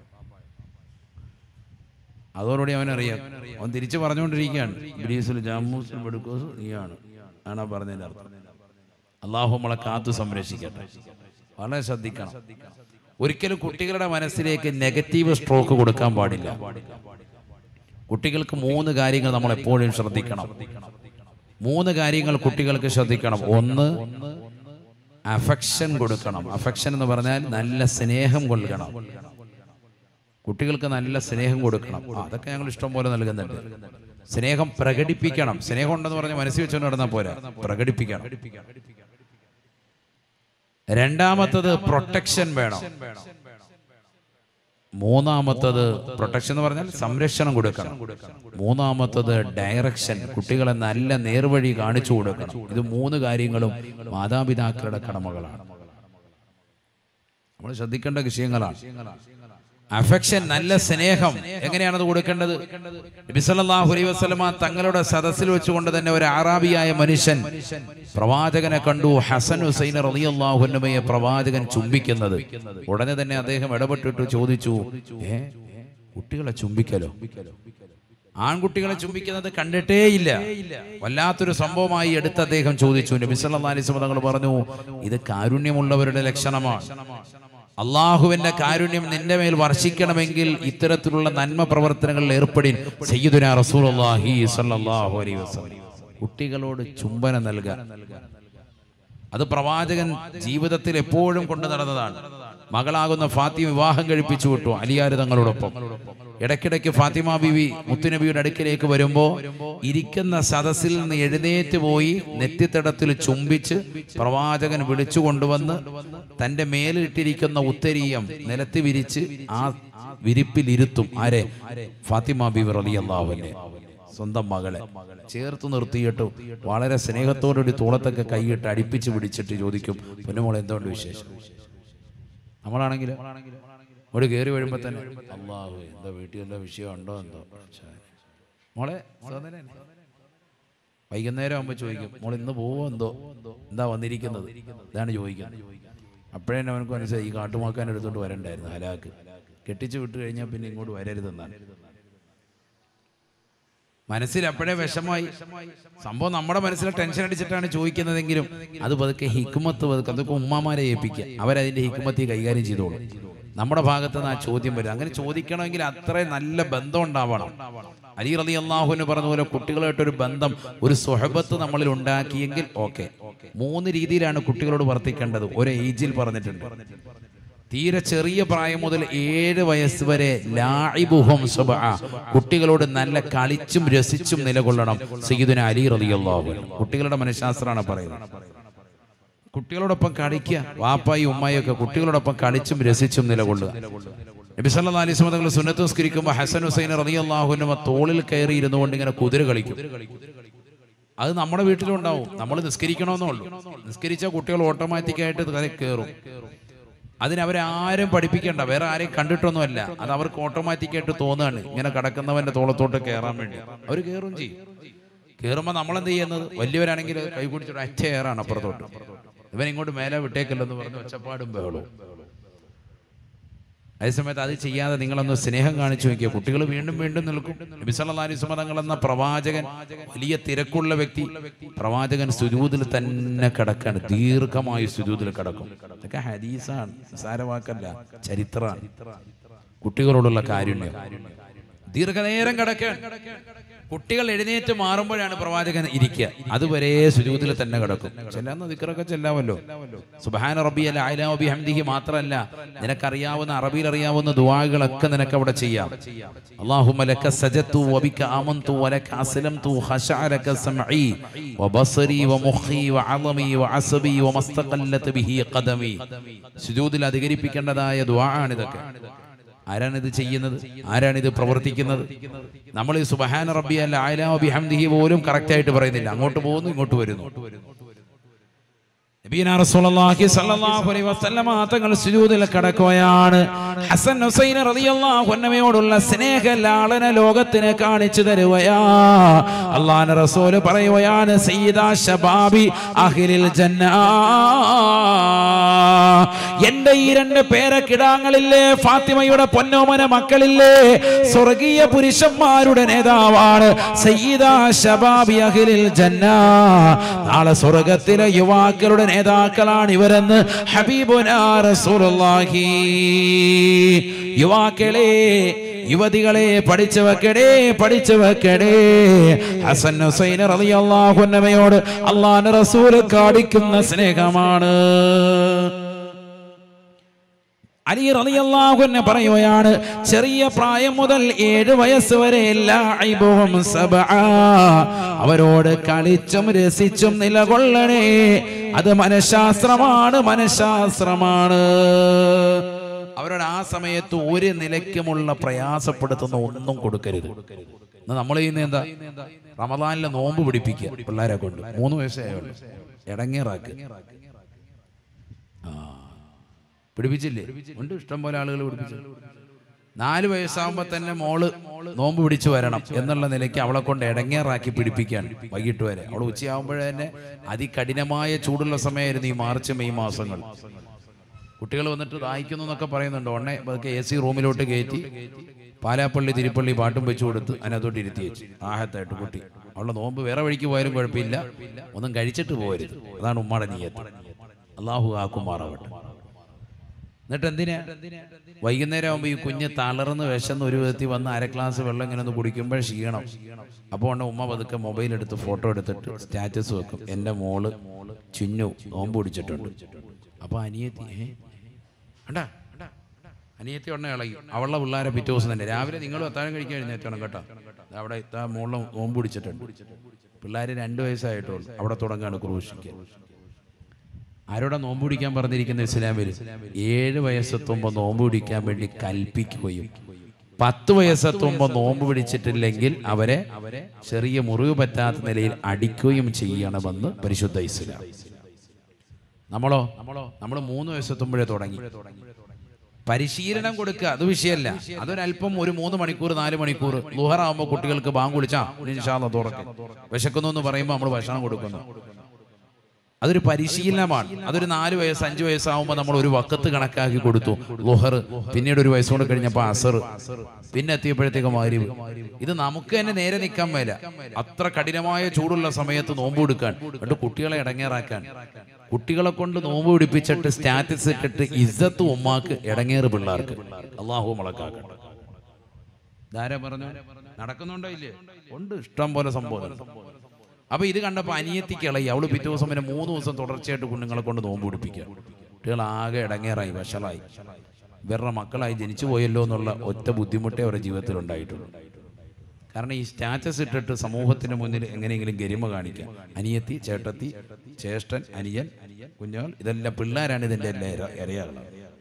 അതോടുകൂടി അവനറിയാം അവൻ തിരിച്ചു പറഞ്ഞുകൊണ്ടിരിക്കുകയാണ് ബ്രീസിൽ ജാമൂസിൽ ബെടുക്കോസ് നീയാണ് ആണ് ആ പറഞ്ഞതിന്റെ അർത്ഥം അള്ളാഹു നമ്മളെ കാത്തു സംരക്ഷിക്കട്ടെ വളരെ ശ്രദ്ധിക്കണം ഒരിക്കലും കുട്ടികളുടെ മനസ്സിലേക്ക് നെഗറ്റീവ് സ്ട്രോക്ക് കൊടുക്കാൻ പാടില്ല കുട്ടികൾക്ക് മൂന്ന് കാര്യങ്ങൾ നമ്മൾ എപ്പോഴും ശ്രദ്ധിക്കണം മൂന്ന് കാര്യങ്ങൾ കുട്ടികൾക്ക് ശ്രദ്ധിക്കണം ഒന്ന് അഫക്ഷൻ കൊടുക്കണം അഫക്ഷൻ എന്ന് പറഞ്ഞാൽ നല്ല സ്നേഹം കൊടുക്കണം കുട്ടികൾക്ക് നല്ല സ്നേഹം കൊടുക്കണം ആ, അതൊക്കെ ഞങ്ങൾ ഇഷ്ടം പോലെ നൽകുന്നുണ്ട് സ്നേഹം പ്രകടിപ്പിക്കണം സ്നേഹം ഉണ്ടെന്ന് പറഞ്ഞ് മനസ്സിൽ വെച്ചുകൊണ്ട് നടന്നാൽ പോരാ പ്രകടിപ്പിക്കണം രണ്ടാമത്തത് പ്രൊട്ടക്ഷൻ വേണം മൂന്നാമത്തത് പ്രൊട്ടക്ഷൻ എന്ന് പറഞ്ഞാൽ സംരക്ഷണം കൊടുക്കണം മൂന്നാമത്തത് ഡയറക്ഷൻ കുട്ടികളെ നല്ല നേർവഴി കാണിച്ചു കൊടുക്കണം ഇത് മൂന്ന് കാര്യങ്ങളും മാതാപിതാക്കളുടെ കടമകളാണ് നമ്മൾ ശ്രദ്ധിക്കേണ്ട വിഷയങ്ങളാണ് അഫെക്ഷൻ നല്ല സ്നേഹം എങ്ങനെയാണത് കൊടുക്കേണ്ടത് നബി സല്ലല്ലാഹു അലൈഹി വസല്ലമ തങ്ങളുടെ സദസ്സിൽ വെച്ചുകൊണ്ട് തന്നെ ഒരു ആറാബിയായ മനുഷ്യൻ പ്രവാചകനെ കണ്ടു ഹസൻ ഹുസൈൻ റളിയല്ലാഹു അൻഹുമയെ പ്രവാചകൻ ചുംബിക്കുന്നത് ഉടനെ തന്നെ അദ്ദേഹം ഇടപെട്ടിട്ട് ചോദിച്ചു ഏ കുട്ടികളെ ചുംബിക്കലോ ആൺകുട്ടികളെ ചുംബിക്കുന്നത് കണ്ടിട്ടേയില്ല വല്ലാത്തൊരു സംഭവമായി എടുത്ത് അദ്ദേഹം ചോദിച്ചു നബി സല്ലല്ലാഹു അലൈഹി വസല്ലം തങ്ങൾ പറഞ്ഞു ഇത് കാരുണ്യമുള്ളവരുടെ ലക്ഷണമാണ് അള്ളാഹുവിന്റെ കാരുണ്യം നിന്റെ മേൽ വർഷിക്കണമെങ്കിൽ ഇത്തരത്തിലുള്ള നന്മ പ്രവർത്തനങ്ങളിൽ ഏർപ്പെടിൻ സയ്യിദുനാ റസൂലുള്ളാഹി സ്വല്ലല്ലാഹു അലൈഹി വസല്ലം കുട്ടികളോട് ചുംബനം നൽകുക അത് പ്രവാചകൻ ജീവിതത്തിൽ എപ്പോഴും കൊണ്ടു നടന്നതാണ് മകളാകുന്ന ഫാത്തിമ വിവാഹം കഴിപ്പിച്ചു വിട്ടു അലിയാര് തങ്ങളോടൊപ്പം ഇടയ്ക്കിടയ്ക്ക് ഫാത്തിമ ബിവി മുത്തുനബിയുടെ അടുക്കിലേക്ക് വരുമ്പോ ഇരിക്കുന്ന സദസ്സിൽ നിന്ന് എഴുന്നേറ്റ് പോയി നെറ്റിത്തടത്തിൽ ചുംബിച്ച് പ്രവാചകൻ വിളിച്ചു കൊണ്ടുവന്ന് തന്റെ മേലിട്ടിരിക്കുന്ന ഉത്തരീയം നിലത്ത് വിരിച്ച് ആ വിരിപ്പിൽ ഇരുത്തും ആരെ ഫാത്തിമ ബിവി റളിയല്ലാഹുവിനെ സ്വന്തം മകളെ ചേർത്ത് നിർത്തിയിട്ട് വളരെ സ്നേഹത്തോടുകൂടി തോളത്തൊക്കെ കൈയിട്ട് അടുപ്പിച്ച് പിടിച്ചിട്ട് ചോദിക്കും പൊന്നുമോൾ എന്തുകൊണ്ട് വിശേഷം നമ്മളാണെങ്കിൽ ഒരു കയറി വരുമ്പോ തന്നെ അള്ളാഹു എന്താ വീട്ടിൽ എന്താ വിഷയം ഉണ്ടോ എന്തോ മോളെ സഹോദരൻ. വൈകുന്നേരം ആകുമ്പോ ചോദിക്കും മോൾ ഇന്ന് പോവോ എന്തോ എന്താ വന്നിരിക്കുന്നത് ഇതാണ് ചോദിക്കുന്നത് അപ്പോഴേ അവനക്ക് മനസ്സിലായി ഈ കാട്ടുമാക്കാൻ എടുത്തോണ്ട് വരണ്ടായിരുന്നു ഹലാക്ക് കെട്ടിച്ചു വിട്ട് കഴിഞ്ഞാൽ പിന്നെ ഇങ്ങോട്ട് വരരുതെന്നാണ് മനസ്സിൽ അപ്പോഴേ വിഷമായി സംഭവം നമ്മുടെ മനസ്സിൽ ടെൻഷൻ അടിച്ചിട്ടാണ് ചോദിക്കുന്നതെങ്കിലും അത് പതുക്കെ ഹിക്കുമത്ത് പതുക്കെ അതൊക്കെ ഉമ്മമാരെ ഏൽപ്പിക്കുക അവരതിന്റെ ഹിക്കുമത്തി കൈകാര്യം ചെയ്തോളും നമ്മുടെ ഭാഗത്ത് നിന്ന് ആ ചോദ്യം വരും അങ്ങനെ ചോദിക്കണമെങ്കിൽ അത്രയും നല്ല ബന്ധം ഉണ്ടാവണം അലി റലി അള്ളാഹുവിന് പറഞ്ഞ പോലെ കുട്ടികളായിട്ടൊരു ബന്ധം ഒരു സുഹബത്ത് നമ്മളിൽ ഉണ്ടാക്കിയെങ്കിൽ ഓക്കെ മൂന്ന് രീതിയിലാണ് കുട്ടികളോട് വർത്തിക്കേണ്ടത് ഒരു ഏജിൽ പറഞ്ഞിട്ടുണ്ട് തീരെ ചെറിയ പ്രായം മുതൽ ഏഴ് വയസ്സ് വരെ ലാഇബുഹും സുബ്ആ. കുട്ടികളോട് നല്ല കളിച്ചും രസിച്ചും നിലകൊള്ളണം സയ്യിദുന അലി റളിയല്ലാഹു അൻഹു കുട്ടികളുടെ മനഃശാസ്ത്രമാണ് പറയുന്നത് കുട്ടികളോടൊപ്പം കളിക്കുക വാപ്പായി ഉമ്മായും ഒക്കെ കുട്ടികളോടൊപ്പം കളിച്ചും രസിച്ചും നിലകൊള്ളുക നബി സല്ലല്ലാഹു അലൈഹി വസല്ലം തങ്ങൾ സുന്നത്ത് നിസ്കരിക്കുമ്പോൾ ഹസൻ ഹുസൈൻ റളിയല്ലാഹു അൻഹു തോളിൽ കയറി ഇരുന്നുകൊണ്ട് ഇങ്ങനെ കുതിര കളിക്കും അത് നമ്മുടെ വീട്ടിലുണ്ടാവും നമ്മൾ നിസ്കരിക്കണമെന്നേ ഉള്ളൂ നിസ്കരിച്ച കുട്ടികൾ ഓട്ടോമാറ്റിക്കായിട്ട് തല കയറും അതിനവരെ ആരും പഠിപ്പിക്കണ്ട വേറെ ആരെയും കണ്ടിട്ടൊന്നുമല്ല അത് അവർക്ക് ഓട്ടോമാറ്റിക്കായിട്ട് തോന്നുകയാണ് ഇങ്ങനെ കിടക്കുന്നവന്റെ തോളത്തോട്ട് കയറാൻ വേണ്ടി അവർ കയറും ചെയ്യും കയറുമ്പോൾ നമ്മളെന്ത് ചെയ്യുന്നത് വലിയവരാണെങ്കിൽ കൈ കുടിച്ചിട്ട് അറ്റ കയറാണ് അപ്പുറത്തോട്ട് ഇവൻ ഇങ്ങോട്ട് മേലെ വിട്ടേക്കില്ലെന്ന് പറഞ്ഞ് ഒച്ചപ്പാടും ബഹളവും അതേസമയത്ത് അത് ചെയ്യാതെ നിങ്ങളൊന്ന് സ്നേഹം കാണിച്ചു നോക്കിയ കുട്ടികൾ വീണ്ടും വീണ്ടും നിൽക്കും നബി സല്ലല്ലാഹു അലൈഹി വസല്ലം തങ്ങൾ എന്ന പ്രവാചകൻ വലിയ തിരക്കുള്ള വ്യക്തി പ്രവാചകൻ സുജൂദിൽ തന്നെ കിടക്കാണ് ദീർഘമായി സുജൂദിൽ കിടക്കും ഇതൊക്കെ ഹദീസാണ് സാരവാക്കല്ല ചരിത്രമാണ് കുട്ടികളോടുള്ള കാരുണ്യം ദീർഘനേരം കിടക്കാൻ കുട്ടികൾ എഴുന്നേറ്റ് മാറുമ്പോഴാണ് പ്രവാചകൻ ഇരിക്കുക അതുവരെ സുജൂതിൽ തന്നെ കിടക്കും ചെല്ലാന്ന് ദിക്കറൊക്കെ ചെല്ലാമല്ലോ സുബാന റബി അല്ല അലാബി ഹംദിഹി മാത്രമല്ല നിനക്കറിയാവുന്ന അറബിയിൽ അറിയാവുന്ന ദുവാകളൊക്കെ നിനക്ക് അവിടെ ചെയ്യാം اللهم لك سجدت وبك آمنت ولك أسلمت خشع لك سمعي وبصري ومخي وعظمي وعصبي وما استقلت به قدمي സുജൂദിൽ അധികരിപ്പിക്കേണ്ടതായ ദുആണ് ഇതൊക്കെ ആരാണിത് ചെയ്യുന്നത് ആരാണിത് പ്രവർത്തിക്കുന്നത് നമ്മൾ ഈ സുബഹാന റബ്ബി അല്ല ആലാബി ഹംദിഹി പോലും കറക്റ്റ് ആയിട്ട് പറയുന്നില്ല അങ്ങോട്ട് പോകുന്നു ഇങ്ങോട്ട് വരുന്നു നബീന റസൂലുള്ളാഹി സ്വല്ലല്ലാഹു അലൈഹി വസല്ലമ തങ്ങൾ സുജൂദിൽ കിടക്കുകയാണ് ഹസൻ ഹുസൈൻ റളിയല്ലാഹു അൻഹയോടുള്ള സ്നേഹ ലാളന ലോകത്തിന് കാണിച്ചു തരുകയാ അള്ളാഹുവിന്റെ റസൂല് പറയുകയാണ് സയ്യിദാ ശബാബി അഹ്ലിൽ ജന്ന എന്റെ ഈ രണ്ട് പേരക്കിടാങ്ങളില്ലേ ഫാത്തിമയുടെ പൊന്നോമന മക്കളില്ലേ സ്വർഗീയ പുരുഷന്മാരുടെ നേതാവാണ് സയ്യിദാ ശബാബി അഹ്ലിൽ ജന്ന നാളെ സ്വർഗത്തിലെ യുവാക്കളുടെ നേതാക്കളാണ് ഇവരെന്ന് ഹബീബുനാ റസൂലുള്ളാഹി യുവാക്കളെ യുവതികളെ പഠിച്ചു വെക്കടേ പഠിച്ചു വെക്കടേ ഹസൻ ഹുസൈൻ റളിയല്ലാഹു അൻഹയോട് അള്ളാഹുവിന്റെ റസൂൽ കാണിക്കുന്ന സ്നേഹമാണ് അലി റളിയല്ലാഹു അൻഹു പറയുകയാണ് ചെറിയ പ്രായം മുതൽ ഏഴ് വയസ്സ് വരെ എല്ലാ ഐബുഹും സബആ അവരോട് കളിച്ചും രസിച്ചും നിലകൊള്ളണേ അത് മനഃശാസ്ത്രമാണ് മനഃശാസ്ത്രമാണ് അവരോട് ആ സമയത്ത് ഒരു നിലയ്ക്കുമുള്ള പ്രയാസപ്പെടുത്തുന്ന ഒന്നും കൊടുക്കരുത് നമ്മൾ ചെയ്യുന്ന എന്താ റമദാനിലെ നോമ്പ് പിടിപ്പിക്കുക പിള്ളേരെ കൊണ്ട് മൂന്ന് വയസ്സായുള്ളൂ ഇടങ്ങേറാക്ക് ആ പിടിപ്പിച്ചില്ലേ ഉണ്ട് ഇഷ്ടം പോലെ ആളുകൾ പിടിപ്പിച്ചു നാല് വയസ്സാകുമ്പോൾ തന്നെ മോള് നോമ്പ് പിടിച്ചു വരണം എന്നുള്ള നിലയ്ക്ക് അവളെ കൊണ്ട് ഇടങ്ങേറാക്കി പിടിപ്പിക്കാൻ വൈകിട്ട് വരെ അവൾ ഉച്ചയാകുമ്പോഴേ തന്നെ അതികഠിനമായ ചൂടുള്ള സമയമായിരുന്നു ഈ മാർച്ച് മെയ് മാസങ്ങൾ കുട്ടികൾ വന്നിട്ട് ദാഹിക്കുന്നു എന്നൊക്കെ പറയുന്നുണ്ട് ഉടനെ അതൊക്കെ എ സി റൂമിലോട്ട് കയറ്റി പാലാപ്പള്ളി തിരുപ്പള്ളി പാട്ടും വെച്ചു കൊടുത്ത് അതിനകത്തോട്ട് ഇരുത്തി വെച്ചു ആഹത്തായിട്ട് കുട്ടി അവളുടെ നോമ്പ് വേറെ വഴിക്ക് പോയാലും കുഴപ്പമില്ല ഒന്നും കഴിച്ചിട്ട് പോകരുത് അതാണ് ഉമ്മയുടെ നീയത്ത് അള്ളാഹു ആക്കുമാറാവട്ടെ എന്നിട്ട് എന്തിനാ വൈകുന്നേരം ആകുമ്പോൾ ഈ കുഞ്ഞ് തളർന്ന് വിശന്ന് ഒരു വിധത്തിൽ വന്ന് അര ഗ്ലാസ് വെള്ളം ഇങ്ങനെ ഒന്ന് കുടിക്കുമ്പോൾ ക്ഷീണം അപ്പോൾ ഉണ്ട് ഉമ്മ പതുക്കെ മൊബൈൽ എടുത്ത് ഫോട്ടോ എടുത്തിട്ട് സ്റ്റാറ്റസ് വെക്കും എൻ്റെ മോള് ചിന്നു നോമ്പ് പിടിച്ചിട്ടുണ്ട് അപ്പോൾ അനിയത്തി ഏ അണ്ടാ അനിയത്തി ഉടനെ ഇളകി അവളുടെ പിള്ളേരെ പിറ്റേ ദിവസം തന്നെ രാവിലെ നിങ്ങൾ അത്താഴം കഴിക്കാൻ എഴുന്നേറ്റണം കേട്ടോ ദാ അവിടെ ഇത്താ മോളിൽ നോമ്പ് പിടിച്ചിട്ടുണ്ട് പിള്ളേർ രണ്ട് വയസ്സായിട്ടുള്ളൂ അവിടെ തുടങ്ങാണ് ക്രൂശിക്കാൻ ആരോടാ നോമ്പ് പിടിക്കാൻ പറഞ്ഞിരിക്കുന്ന ഇസ്ലാമിൽ ഏഴ് വയസ്സെത്തുമ്പോൾ നോമ്പ് പിടിക്കാൻ വേണ്ടി കൽപ്പിക്കുകയും പത്ത് വയസ്സെത്തുമ്പോൾ നോമ്പ് പിടിച്ചിട്ടില്ലെങ്കിൽ അവരെ ചെറിയ മുറിവ് പറ്റാത്ത നിലയിൽ അടിക്കുകയും ചെയ്യണമെന്ന് പരിശുദ്ധ ഇസ്ലാം നമ്മളോ നമ്മൾ മൂന്ന് വയസ്സെത്തുമ്പോഴേ തുടങ്ങി പരിശീലനം കൊടുക്കുക അത് വിഷയമല്ല അതൊരല്പം ഒരു മൂന്ന് മണിക്കൂർ നാല് മണിക്കൂർ ലുഹറാകുമ്പോൾ കുട്ടികൾക്ക് ബാങ്ക് വിളിച്ചാ ഇൻഷാല്ല തുറക്കും വിശക്കുന്നു എന്ന് പറയുമ്പോൾ നമ്മൾ ഭക്ഷണം കൊടുക്കുന്നു അതൊരു പരിശീലനമാണ് അതൊരു നാല് വയസ്സ് അഞ്ച് വയസ്സാവുമ്പോൾ നമ്മൾ ഒരു വക്കത്ത് കണക്കാക്കി കൊടുത്തു ലുഹർ പിന്നീട് ഒരു വയസ്സുകൊണ്ട് കഴിഞ്ഞപ്പോൾ അസർ പിന്നെ എത്തിയപ്പോഴത്തേക്ക് മാരിവ് ഇത് നമുക്ക് തന്നെ നേരെ നിൽക്കാൻ മേല അത്ര കഠിനമായ ചൂടുള്ള സമയത്ത് നോമ്പ് കൊടുക്കാൻ എന്നിട്ട് കുട്ടികളെ ഇടങ്ങേറാക്കാൻ കുട്ടികളെ കൊണ്ട് നോമ്പ് പിടിപ്പിച്ചിട്ട് സ്റ്റാറ്റസ് ഇട്ടിട്ട് ഇസ്സത്ത് ഉമ്മാക്ക് ഇടങ്ങേറ് പിള്ളേർക്ക് അള്ളാഹു മുളക്കാക്കട്ടെ ധാരാ പറഞ്ഞു നടക്കുന്നുണ്ടോ ഇല്ലേ ഉണ്ട് ഇഷ്ടം പോലെ സംഭവം അപ്പൊ ഇത് കണ്ടപ്പോ അനിയത്തിക്ക് ഇളകി അവള് പിറ്റേ ദിവസം പിന്നെ മൂന്ന് ദിവസം തുടർച്ചയായിട്ട് കുഞ്ഞുങ്ങളെ കൊണ്ട് നോമ്പ് പിടിപ്പിക്കുക കുട്ടികൾ ആകെ ഇടങ്ങേറായി വഷളായി ഇവരുടെ മക്കളായി ജനിച്ചു പോയല്ലോ എന്നുള്ള ഒറ്റ ബുദ്ധിമുട്ടേ അവരുടെ ജീവിതത്തിൽ ഉണ്ടായിട്ടുള്ളൂ കാരണം ഈ സ്റ്റാറ്റസ് ഇട്ടിട്ട് സമൂഹത്തിന് മുന്നിൽ എങ്ങനെയെങ്കിലും ഗരിമ കാണിക്കാം അനിയത്തി ചേട്ടത്തി ചേഷ്ടൻ അനിയൻ കുഞ്ഞുങ്ങൾ ഇതെല്ലാം പിള്ളേരാണ് ഇതിന്റെ എല്ലാ ഇര- ഇരയാളുകൾ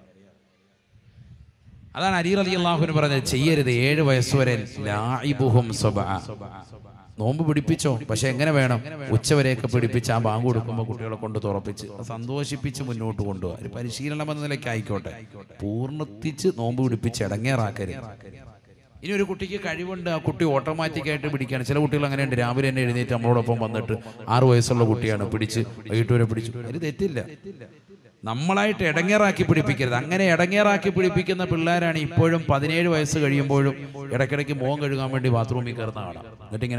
അതാണ് അലി റലി അള്ളാഹുവിന് പറഞ്ഞത് ചെയ്യരുത് ഏഴ് വയസ്സുവരെ ലായിബുഹും സ്വബഅ. നോമ്പ് പിടിപ്പിച്ചോ പക്ഷെ എങ്ങനെ വേണം ഉച്ചവരെയൊക്കെ പിടിപ്പിച്ച് ആ ബാങ്ക് കൊടുക്കുമ്പോൾ കുട്ടികളെ കൊണ്ട് തുറപ്പിച്ച് അത് സന്തോഷിപ്പിച്ച് മുന്നോട്ട് കൊണ്ടുപോകാം ഒരു പരിശീലനം എന്ന നിലയ്ക്ക് ആയിക്കോട്ടെ പൂർണ്ണത്തിച്ച് നോമ്പ് പിടിപ്പിച്ച് ഇടങ്ങേറാക്കരുത് ഇനി ഒരു കുട്ടിക്ക് കഴിവുണ്ട് ആ കുട്ടി ഓട്ടോമാറ്റിക് ആയിട്ട് പിടിക്കുകയാണ് ചില കുട്ടികൾ അങ്ങനെയുണ്ട് രാവിലെ തന്നെ എഴുന്നേറ്റ് നമ്മളോടൊപ്പം വന്നിട്ട് ആറു വയസ്സുള്ള കുട്ടിയാണ് പിടിച്ച് വൈകിട്ട് വരെ പിടിച്ചു അതിൽ തെറ്റില്ല നമ്മളായിട്ട് ഇടങ്ങേറാക്കി പിടിപ്പിക്കരുത് അങ്ങനെ ഇടങ്ങേറാക്കി പിടിപ്പിക്കുന്ന പിള്ളേരാണ് ഇപ്പോഴും പതിനേഴ് വയസ്സ് കഴിയുമ്പോഴും ഇടയ്ക്കിടയ്ക്ക് മോൻ കഴുകാൻ വേണ്ടി ബാത്റൂമിൽ കയറുന്ന കാണാം എന്നിട്ടിങ്ങനെ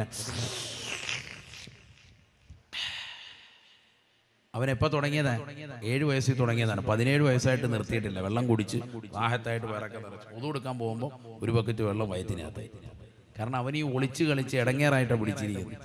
അവൻ എപ്പോൾ തുടങ്ങിയതാണ് ഏഴ് വയസ്സിൽ തുടങ്ങിയതാണ് പതിനേഴ് വയസ്സായിട്ട് നിർത്തിയിട്ടില്ല വെള്ളം കുടിച്ച് ദാഹത്തായിട്ട് വിറക്കെ നിറച്ച് ഒതു കൊടുക്കാൻ പോകുമ്പോൾ ഒരു ബക്കറ്റ് വെള്ളം വയറ്റിനകത്തായി കാരണം അവൻ ഈ ഒളിച്ച് കളിച്ച് ഇടങ്ങേറായിട്ടാണ് പിടിച്ചിരിക്കുന്നത്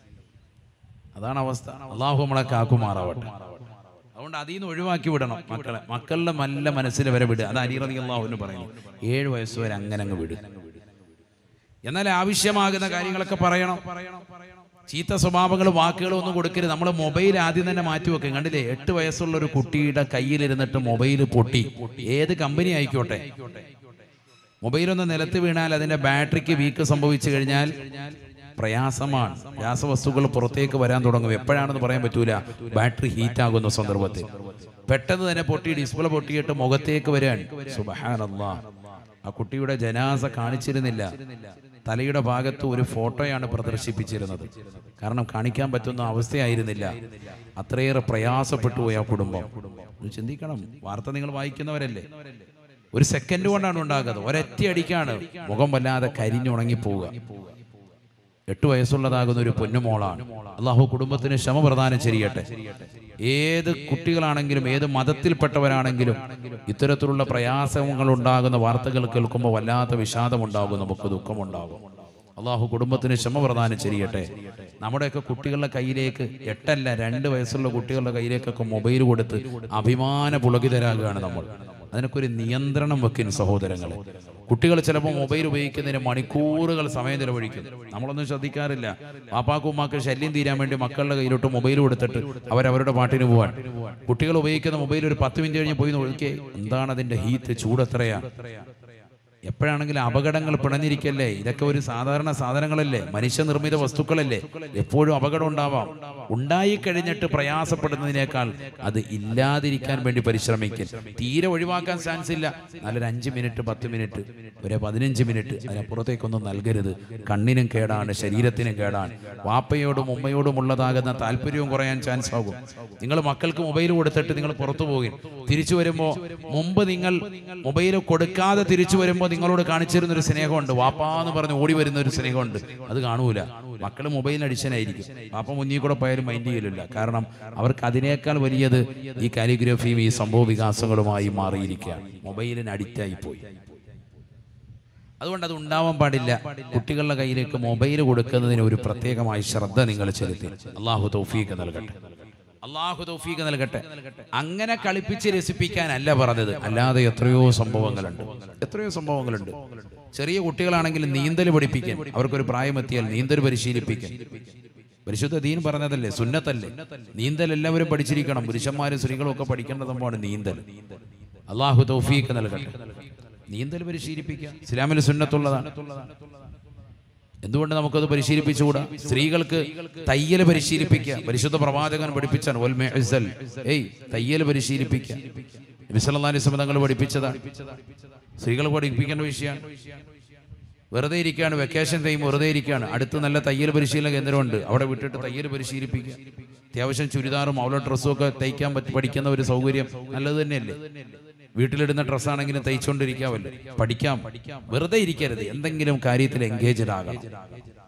അതാണ് അവസ്ഥ അള്ളാഹു നമ്മളെ കാക്കുമാറാവട്ടെ അതുകൊണ്ട് അതിൽ നിന്ന് ഒഴിവാക്കി വിടണം മക്കളെ മക്കളുടെ നല്ല മനസ്സിൽ വരെ വിടുക അത് അലിറതി അള്ളാഹുവിന് പറയുന്നു ഏഴ് വയസ്സ് വരെ അങ്ങനെ അങ്ങ് വിടുക എന്നാൽ ആവശ്യമാകുന്ന കാര്യങ്ങളൊക്കെ പറയണം ചീത്ത സ്വഭാവങ്ങൾ വാക്കുകളും ഒന്നും കൊടുക്കരുത് നമ്മൾ മൊബൈൽ ആദ്യം തന്നെ മാറ്റി വെക്കും കണ്ടില്ലേ എട്ട് വയസ്സുള്ള ഒരു കുട്ടിയുടെ കയ്യിലിരുന്നിട്ട് മൊബൈൽ പൊട്ടി ഏത് കമ്പനി ആയിക്കോട്ടെ മൊബൈൽ ഒന്ന് നിലത്ത് വീണാൽ അതിന്റെ ബാറ്ററിക്ക് വീക്ക് സംഭവിച്ചു കഴിഞ്ഞാൽ പ്രയാസമാണ് രാസവസ്തുക്കൾ പുറത്തേക്ക് വരാൻ തുടങ്ങും എപ്പോഴാണെന്ന് പറയാൻ പറ്റൂല ബാറ്ററി ഹീറ്റ് ആകുന്ന സന്ദർഭത്തിൽ പെട്ടെന്ന് തന്നെ പൊട്ടി ഡിസ്പ്ലേ പൊട്ടിയിട്ട് മുഖത്തേക്ക് വരാൻ സുബഹാനല്ലാ ആ കുട്ടിയുടെ ജനാസ കാണിച്ചിരുന്നില്ല തലയുടെ ഭാഗത്ത് ഒരു ഫോട്ടോയാണ് പ്രദർശിപ്പിച്ചിരുന്നത് കാരണം കാണിക്കാൻ പറ്റുന്ന അവസ്ഥയായിരുന്നില്ല അത്രയേറെ പ്രയാസപ്പെട്ടു പോയി ആ കുടുംബം ഒന്ന് ചിന്തിക്കണം വാർത്ത നിങ്ങൾ വായിക്കുന്നവരല്ലേ ഒരു സെക്കൻഡ് കൊണ്ടാണ് ഉണ്ടാകുന്നത് ഒരൊറ്റ അടിക്കാണ് മുഖം വല്ലാതെ കരിഞ്ഞുണങ്ങി പോവുക എട്ട് വയസ്സുള്ളതാകുന്ന ഒരു പൊന്നുമോളാണ് അള്ളാഹു കുടുംബത്തിന് ക്ഷമ പ്രദാനം ചെയ്യട്ടെ ഏത് കുട്ടികളാണെങ്കിലും ഏത് മതത്തിൽപ്പെട്ടവരാണെങ്കിലും ഇത്തരത്തിലുള്ള പ്രയാസങ്ങൾ ഉണ്ടാകുന്ന വാർത്തകൾ കേൾക്കുമ്പോൾ വല്ലാത്ത വിഷാദമുണ്ടാകും നമുക്ക് ദുഃഖമുണ്ടാകും അള്ളാഹു കുടുംബത്തിന് ക്ഷമ പ്രദാനം ചെയ്യട്ടെ നമ്മുടെയൊക്കെ കുട്ടികളുടെ കയ്യിലേക്ക് എട്ടല്ല രണ്ട് വയസ്സുള്ള കുട്ടികളുടെ കയ്യിലേക്കൊക്കെ മൊബൈൽ കൊടുത്ത് അഭിമാന പുളകിതരാകുകയാണ് നമ്മൾ അതിനൊക്കെ ഒരു നിയന്ത്രണം വെക്കും സഹോദരങ്ങളെ കുട്ടികൾ ചിലപ്പോൾ മൊബൈൽ ഉപയോഗിക്കുന്നതിന് മണിക്കൂറുകൾ സമയം ചെലവഴിക്കും നമ്മളൊന്നും ശ്രദ്ധിക്കാറില്ല പാപ്പാക്കും ഉമ്മാക്ക് ശല്യം തീരാൻ വേണ്ടി മക്കളുടെ കയ്യിലോട്ട് മൊബൈൽ കൊടുത്തിട്ട് അവരവരുടെ പാട്ടിന് പോവാൻ കുട്ടികൾ ഉപയോഗിക്കുന്ന മൊബൈൽ ഒരു പത്ത് മിനിറ്റ് കഴിഞ്ഞ് പോയി നോക്കിയേ എന്താണ് അതിന്റെ ഹീറ്റ് ചൂട് എത്രയാ എപ്പോഴാണെങ്കിലും അപകടങ്ങൾ പിണഞ്ഞിരിക്കല്ലേ ഇതൊക്കെ ഒരു സാധാരണ സാധനങ്ങളല്ലേ മനുഷ്യനിർമ്മിത വസ്തുക്കളല്ലേ എപ്പോഴും അപകടം ഉണ്ടാവാം ഉണ്ടായി കഴിഞ്ഞിട്ട് പ്രയാസപ്പെടുന്നതിനേക്കാൾ അത് ഇല്ലാതിരിക്കാൻ വേണ്ടി പരിശ്രമിക്കൽ തീരെ ഒഴിവാക്കാൻ ചാൻസ് ഇല്ല നല്ലൊരു അഞ്ച് മിനിറ്റ് പത്ത് മിനിറ്റ് ഒരു പതിനഞ്ച് മിനിറ്റ് അതിനപ്പുറത്തേക്കൊന്നും നൽകരുത് കണ്ണിനും കേടാണ് ശരീരത്തിനും കേടാണ് വാപ്പയോടും ഉമ്മയോടും ഉള്ളതാകുന്ന താല്പര്യവും കുറയാൻ ചാൻസ് ആകും നിങ്ങൾ മക്കൾക്ക് മൊബൈൽ കൊടുത്തിട്ട് നിങ്ങൾ പുറത്തു പോകും തിരിച്ചു വരുമ്പോൾ മുമ്പ് നിങ്ങൾ മൊബൈൽ കൊടുക്കാതെ തിരിച്ചു വരുമ്പോൾ നിങ്ങളോട് കാണിച്ചിരുന്ന ഒരു സ്നേഹമുണ്ട് വാപ്പാ എന്ന് പറഞ്ഞ് ഓടി വരുന്ന ഒരു സ്നേഹമുണ്ട് അത് കാണൂല മക്കൾ മൊബൈലിന് അഡിഷനായിരിക്കും വാപ്പ മുന്നിൽ കൂടെ പോയാലും മൈൻഡ് ചെയ്യലില്ല കാരണം അവർക്ക് അതിനേക്കാൾ വലിയത് ഈ കാലിഗ്രഫിയും ഈ സംഭവ വികാസങ്ങളുമായി മാറിയിരിക്കുകയാണ് മൊബൈലിന് അഡിക്റ്റായി പോയി അതുകൊണ്ട് അത് ഉണ്ടാവാൻ പാടില്ല കുട്ടികളുടെ കയ്യിലേക്ക് മൊബൈൽ കൊടുക്കുന്നതിന് ഒരു പ്രത്യേകമായി ശ്രദ്ധ നിങ്ങൾ ചെലുത്തി അള്ളാഹു തൗഫീഖ് നൽകട്ടെ അള്ളാഹു തൗഫീഖ് നൽകട്ടെ അങ്ങനെ കളിപ്പിച്ച് രസിപ്പിക്കാനല്ല പറഞ്ഞത് അല്ലാതെ എത്രയോ സംഭവങ്ങളുണ്ട് എത്രയോ സംഭവങ്ങളുണ്ട് ചെറിയ കുട്ടികളാണെങ്കിൽ നീന്തൽ പഠിപ്പിക്കാൻ അവർക്കൊരു പ്രായമെത്തിയാൽ നീന്തൽ പരിശീലിപ്പിക്കാൻ പരിശുദ്ധ ദീൻ പറഞ്ഞതല്ലേ സുന്നത്തല്ലേ നീന്തൽ എല്ലാവരും പഠിച്ചിരിക്കണം പുരുഷന്മാരും സ്ത്രീകളും ഒക്കെ പഠിക്കേണ്ട സംഭവമാണ് നീന്തൽ അള്ളാഹു തൗഫീഖ് നൽകട്ടെ നീന്തൽ പരിശീലിപ്പിക്കുക ഇസ്ലാമിൽ സുന്നത്തുള്ളതാണ് എന്തുകൊണ്ട് നമുക്കത് പരിശീലിപ്പിച്ചുകൂടാ സ്ത്രീകൾക്ക് തയ്യൽ പരിശീലിപ്പിക്കുക പരിശുദ്ധ പ്രവാചകൻ പഠിപ്പിച്ചാണ് വൽ മെഹ്സൽ. ഏയ് തയ്യൽ പരിശീലിപ്പിക്കുക നബി സല്ലല്ലാഹു അലൈഹി വസല്ലം തങ്ങൾ പഠിപ്പിച്ചതാണ് സ്ത്രീകൾ പഠിപ്പിക്കേണ്ട വിഷയമാണ് വെറുതെ ഇരിക്കുകയാണ് വെക്കേഷൻ ടൈം വെറുതെ ഇരിക്കുകയാണ് അടുത്ത് നല്ല തയ്യൽ പരിശീലന കേന്ദ്രമുണ്ട് അവിടെ വിട്ടിട്ട് തയ്യൽ പരിശീലിപ്പിക്കുക അത്യാവശ്യം ചുരിദാറും അവളെ ഡ്രസ്സും ഒക്കെ തയ്ക്കാൻ പറ്റി പഠിക്കുന്ന ഒരു സൗകര്യം നല്ലത് തന്നെയല്ലേ വീട്ടിലിടുന്ന ഡ്രസ്സാണെങ്കിലും തയ്ച്ചുകൊണ്ടിരിക്കാമല്ലോ പഠിക്കാം വെറുതെ ഇരിക്കരുത് എന്തെങ്കിലും കാര്യത്തിൽ എൻഗേജഡ് ആകണം